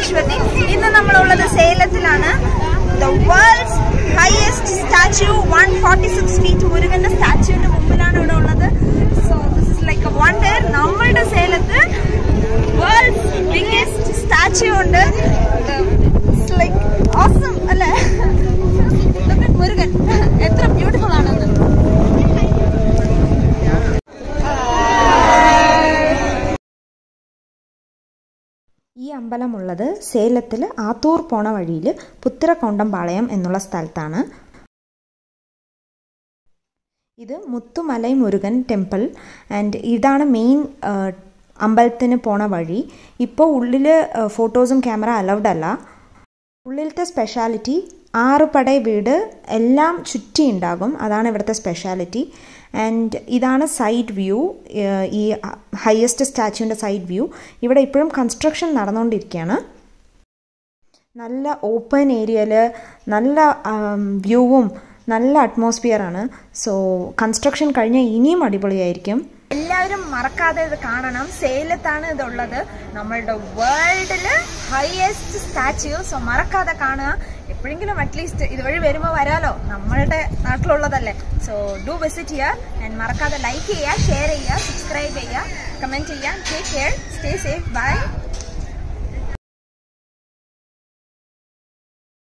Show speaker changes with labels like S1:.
S1: അശ്വതി ഇന്ന് നമ്മളുള്ളത് സേലത്തിലാണ് the world's highest statue one forty six feet മുരുകന്റെ സ്റ്റാച്യുവിന്റെ മുമ്പിലാണ് ഇവിടെ ഉള്ളത് so this is like a wonder നമ്മളുടെ സേലത്ത് വേൾഡ്സ് ബിഗ്ഗസ്റ്റ് സ്റ്റാച്യു ഉണ്ട് ലൈക്ക് ഓസം അല്ലേ Look at മുരുകൻ എത്ര ബ്യൂട്ടിഫുൾ ആണെന്ന്
S2: ഈ അമ്പലമുള്ളത് സേലത്തിൽ ആത്തൂർ പോണ വഴിയിൽ പുത്തിരക്കൊണ്ടംപാളയം എന്നുള്ള സ്ഥലത്താണ് ഇത് മുത്തുമലൈ മുരുകൻ ടെമ്പിൾ ആൻഡ് ഇതാണ് മെയിൻ അമ്പലത്തിന് പോണ വഴി ഇപ്പോൾ ഉള്ളിൽ ഫോട്ടോസും ക്യാമറ അലൗഡ് അല്ല ഉള്ളിലത്തെ സ്പെഷ്യാലിറ്റി ആറ് പടയ വീട് എല്ലാം ചുറ്റി ഉണ്ടാകും അതാണ് ഇവിടുത്തെ സ്പെഷ്യാലിറ്റി ആൻഡ് ഇതാണ് സൈഡ് വ്യൂ ഈ ഹയസ്റ്റ് സ്റ്റാച്യുവിൻ്റെ സൈഡ് വ്യൂ ഇവിടെ ഇപ്പോഴും കൺസ്ട്രക്ഷൻ നടന്നുകൊണ്ടിരിക്കുകയാണ് നല്ല ഓപ്പൺ ഏരിയയിൽ നല്ല വ്യൂവും നല്ല അറ്റ്മോസ്ഫിയറാണ് സോ കൺസ്ട്രക്ഷൻ കഴിഞ്ഞാൽ ഇനിയും അടിപൊളിയായിരിക്കും
S1: എല്ലാവരും മറക്കാതെ ഇത് കാണണം സേലത്താണ് ഇതുള്ളത് നമ്മളുടെ വേൾഡില് ഹയസ്റ്റ് സ്റ്റാച്യു സോ മറക്കാതെ കാണുക എപ്പോഴെങ്കിലും അറ്റ്ലീസ്റ്റ് ഇതുവഴി വരുമ്പോൾ വരാലോ നമ്മളുടെ നാട്ടിലുള്ളതല്ലേ സോ ഡു വിസിറ്റ് ചെയ്യുക ആൻഡ് മറക്കാതെ ലൈക്ക് ചെയ്യുക ഷെയർ ചെയ്യുക സബ്സ്ക്രൈബ് ചെയ്യുക കമൻറ്റ് ചെയ്യുക take care stay safe by